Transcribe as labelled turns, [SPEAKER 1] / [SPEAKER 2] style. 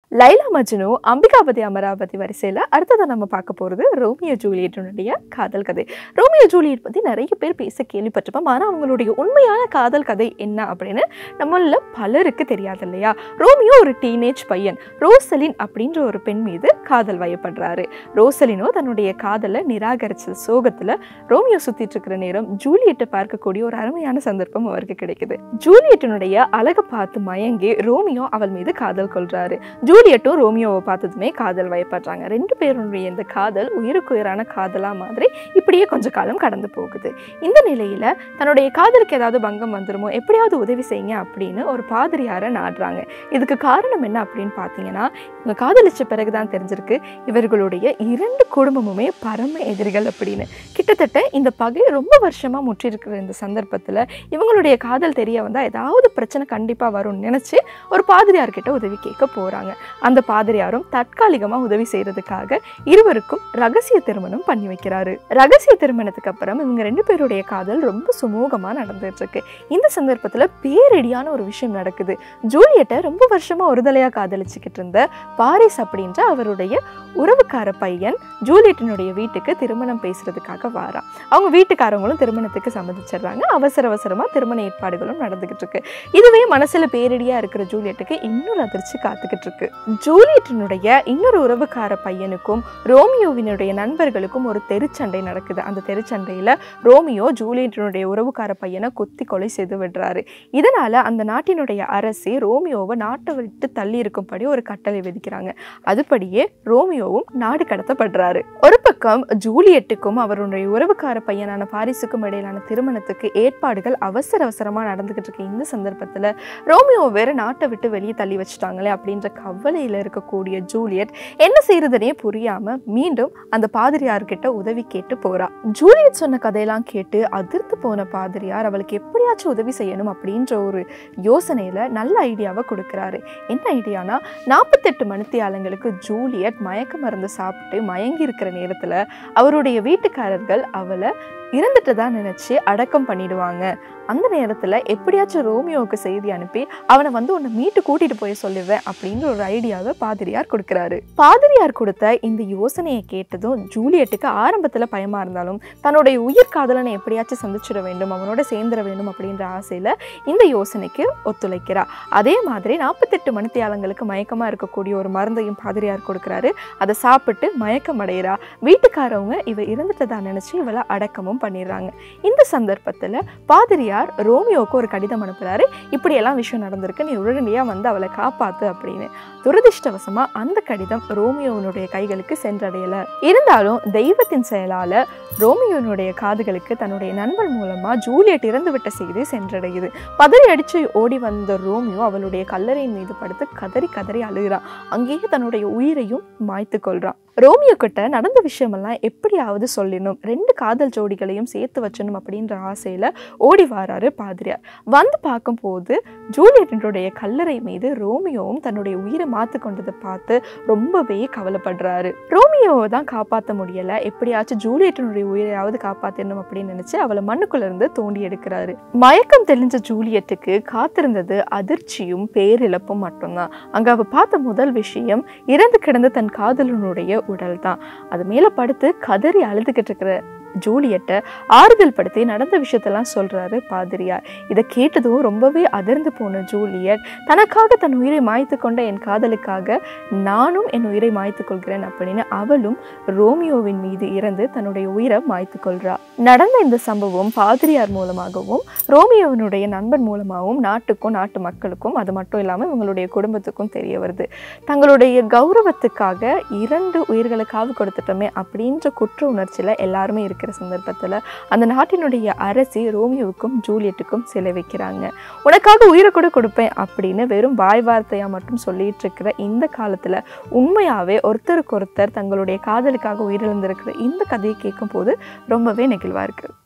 [SPEAKER 1] லைலா மஜ்னு அம்பிகாபதி அமராவதி வரிசையில் அடுத்ததை நம்ம பார்க்க போகிறது ரோமியோ ஜூலியட்டினுடைய காதல் கதை ரோமியோ ஜூலியட் பற்றி நிறைய பேர் பேச கேள்விப்பட்டிருப்போம் ஆனால் அவங்களுடைய உண்மையான காதல் கதை என்ன அப்படின்னு நம்மள பலருக்கு தெரியாது இல்லையா ரோமியோ ஒரு டீனேஜ் பையன் ரோசலின் அப்படின்ற ஒரு பெண் மீது காதல் வயப்படுறாரு ரோசலினோ தன்னுடைய காதலை நிராகரிச்ச சோகத்தில் ரோமியோ சுத்திட்டு இருக்கிற நேரம் ஜூலியட்டை பார்க்கக்கூடிய ஒரு அருமையான சந்தர்ப்பம் அவருக்கு கிடைக்குது ஜூலியட்டினுடைய அழகை பார்த்து மயங்கி ரோமியோ அவள் மீது காதல் கொள்றாரு ஜூலியட்டும் ரோமியோவை பார்த்ததுமே காதல் வயப்படுறாங்க ரெண்டு பேருடைய இந்த காதல் உயிருக்கு உயிரான காதலா மாதிரி இப்படியே கொஞ்ச காலம் கடந்து போகுது இந்த நிலையில தன்னுடைய காதலுக்கு ஏதாவது பங்கம் வந்துருமோ எப்படியாவது உதவி செய்யுங்க அப்படின்னு ஒரு பாதிரியாரை நாடுறாங்க இதுக்கு காரணம் என்ன அப்படின்னு பார்த்தீங்கன்னா இவங்க காதலிச்ச பிறகுதான் தெரிஞ்சிருக்கு இவர்களுடைய இரண்டு குடும்பமுமே பரம எதிரிகள் அப்படின்னு கிட்டத்தட்ட இந்த பகை ரொம்ப வருஷமா முற்றிருக்கிற இந்த சந்தர்ப்பத்துல இவங்களுடைய காதல் தெரிய வந்தா ஏதாவது பிரச்சனை கண்டிப்பா வரும்னு நினைச்சு ஒரு பாதிரியார்கிட்ட உதவி கேட்க போறாங்க அந்த பாதிரியாரும் தற்காலிகமா உதவி செய்யறதுக்காக இருவருக்கும் ரகசிய திருமணம் பண்ணி வைக்கிறாரு ரகசிய திருமணத்துக்கு அப்புறம் இவங்க ரெண்டு பேருடைய காதல் ரொம்ப சுமூகமா நடந்துட்டு இருக்கு இந்த சந்தர்ப்பத்துல பேரடியான ஒரு விஷயம் நடக்குது ஜூலியட்டை ரொம்ப வருஷமா ஒருதலையா காதலிச்சுக்கிட்டு இருந்த பாரிஸ் அப்படின்ற அவருடைய உறவுக்கார பையன் ஜூலியட்டினுடைய வீட்டுக்கு திருமணம் பேசுறதுக்காக வாரான் அவங்க வீட்டுக்காரங்களும் திருமணத்துக்கு சம்மதிச்சிடுறாங்க அவசர அவசரமா திருமண ஏற்பாடுகளும் நடந்துகிட்டு இருக்கு இதுவே மனசுல பேரடியா இருக்கிற ஜூலியட்டுக்கு இன்னொரு அதிர்ச்சி காத்துக்கிட்டு இருக்கு ஜூலியட்டினுடைய இன்னொரு உறவுக்கார பையனுக்கும் ரோமியோவினுடைய நண்பர்களுக்கும் ஒரு தெருச்சண்டை நடக்குது அந்த தெருச்சண்டையில ரோமியோ ஜூலியட்டினுடைய உறவுக்கார பையனை கொத்தி கொலை செய்து விடுறாரு இதனால அந்த நாட்டினுடைய அரசி ரோமியோவை நாட்டை விட்டு தள்ளி இருக்கும்படி ஒரு கட்டளை விதிக்கிறாங்க அதுபடியே ரோமியோவும் நாடு கடத்தப்படுறாரு ஒரு பக்கம் ஜூலியட்டுக்கும் அவருடைய உறவுக்கார பையனான பாரிஸுக்கும் இடையிலான திருமணத்துக்கு ஏற்பாடுகள் அவசர அவசரமா நடந்துகிட்டு இருக்கு இந்த சந்தர்ப்பத்துல ரோமியோ வேற நாட்டை விட்டு வெளியே தள்ளி வச்சுட்டாங்களே அப்படின்ற கவலையில இருக்கக்கூடிய ஜூலியட் என்ன செய்யறதுனே புரியாம மீண்டும் அந்த பாதிரியார்கிட்ட உதவி கேட்டு போறா ஜூலியட் சொன்ன கதையெல்லாம் கேட்டு அதிர்ந்து போன பாதிரியார் அவளுக்கு எப்படியாச்சும் உதவி செய்யணும் அப்படின்ற ஒரு யோசனையில நல்ல ஐடியாவை கொடுக்குறாரு என்ன ஐடியானா நாற்பத்தெட்டு மணித்தியாலங்களுக்கு ஜூலியட் மயக்க மருந்து சாப்பிட்டு மயங்கி இருக்கிற நேரத்துல அவருடைய வீட்டுக்காரர்கள் அவளை இறந்துட்டதா நினைச்சு அடக்கம் பண்ணிடுவாங்க அந்த நேரத்துல எப்படியாச்சும் ரோமியோவுக்கு செய்தி அனுப்பி அவனை வந்து உன்னை மீட்டு கூட்டிட்டு போய் சொல்லிடுவேன் அப்படின்ற ஒரு ஐடியாவை பாதிரியார் கொடுக்குறாரு பாதிரியார் கொடுத்த இந்த யோசனையை கேட்டதும் ஜூலியட்டுக்கு ஆரம்பத்துல பயமா இருந்தாலும் தன்னுடைய உயிர் காதலனை எப்படியாச்சும் சந்திச்சிட வேண்டும் அவனோட சேர்ந்துட வேண்டும் அப்படின்ற ஆசையில இந்த யோசனைக்கு ஒத்துழைக்கிறா அதே மாதிரி நாற்பத்தெட்டு மணித்தியாலங்களுக்கு மயக்கமா இருக்கக்கூடிய ஒரு மருந்தையும் பாதிரியார் கொடுக்குறாரு அதை சாப்பிட்டு மயக்கம் அடைகிறா வீட்டுக்காரவங்க இவ இறந்துட்டதா நினைச்சு இவளை அடக்கமும் பண்ணிடுறாங்க இந்த சந்தர்ப்பத்துல பாதிரியார் ரோமியோவுக்கு ஒரு கடிதம் அனுப்புறாரு இப்படியெல்லாம் விஷயம் நடந்திருக்கு நீ உடனடியா வந்து அவளை காப்பாத்து அப்படின்னு துரதிர்ஷ்டவசமா அந்த கடிதம் ரோமியோவினுடைய கைகளுக்கு சென்றடையல இருந்தாலும் தெய்வத்தின் செயலால ரோமியோனுடைய காதுகளுக்கு தன்னுடைய நண்பன் மூலமா ஜூலியட் இறந்து விட்ட செய்தி சென்றடையுது பதறி அடிச்சு ஓடி வந்த ரோமியோ அவளுடைய கல்லறையின் மீது படுத்து கதறி கதறி அழுகிறான் அங்கேயே தன்னுடைய உயிரையும் மாய்த்து கொள்றான் ரோமியோ கிட்ட நடந்த விஷயமெல்லாம் எப்படியாவது சொல்லிடணும் ரெண்டு காதல் ஜோடிகளையும் சேர்த்து வச்சணும் அப்படின்ற ஆசையில ஓடி வாராரு பாதிரியார் வந்து பார்க்கும்போது ஜூலியட்டினுடைய கல்லறை மீது ரோமியோவும் தன்னுடைய உயிரை மாத்து கொண்டதை பார்த்து ரொம்பவே கவலைப்படுறாரு ரோமியோவை தான் காப்பாற்ற முடியல எப்படியாச்சும் ஜூலியட்டினுடைய உயிரையாவது காப்பாற்றணும் அப்படின்னு நினைச்சு அவளை மண்ணுக்குள்ள இருந்து தோண்டி எடுக்கிறாரு மயக்கம் தெளிஞ்ச ஜூலியட்டுக்கு காத்திருந்தது அதிர்ச்சியும் பேரிழப்பும் மட்டும்தான் அங்க அவ பார்த்த முதல் விஷயம் இறந்து கிடந்த தன் காதலனுடைய உடல் தான் அது மேல படுத்து கதறி அழுதுகிட்டு இருக்கிற ஜூலியட்டை ஆறுதல் படுத்தி நடந்த விஷயத்தெல்லாம் சொல்றாரு பாதிரியார் இதை கேட்டதும் ரொம்பவே அதிர்ந்து போன ஜூலியட் தனக்காக தன் உயிரை மாய்த்து கொண்ட என் காதலுக்காக நானும் என் உயிரை மாய்த்து கொள்கிறேன் அப்படின்னு அவளும் ரோமியோவின் மீது இறந்து தன்னுடைய உயிரை மாய்த்து கொள்றா நடந்த இந்த சம்பவம் பாதிரியார் மூலமாகவும் ரோமியோவினுடைய நண்பன் மூலமாகவும் நாட்டுக்கும் நாட்டு மக்களுக்கும் அது மட்டும் இல்லாமல் இவங்களுடைய குடும்பத்துக்கும் தெரிய வருது தங்களுடைய கௌரவத்துக்காக இரண்டு உயிர்களை காவு கொடுத்துட்டோமே அப்படின்ற குற்ற உணர்ச்சியில் எல்லாருமே இருக்கிற சந்தர்ப்பத்தில் அந்த நாட்டினுடைய அரசி ரோமியோவுக்கும் ஜூலியட்டுக்கும் சிலை வைக்கிறாங்க உனக்காக உயிரை கூட கொடுப்பேன் அப்படின்னு வெறும் வாய் வார்த்தையாக மட்டும் சொல்லிட்டு இருக்கிற இந்த காலத்தில் உண்மையாகவே ஒருத்தருக்கு ஒருத்தர் தங்களுடைய காதலுக்காக உயிரிழந்திருக்கிற இந்த கதையை கேட்கும்போது ரொம்பவே நெகிழ்வாக இருக்குது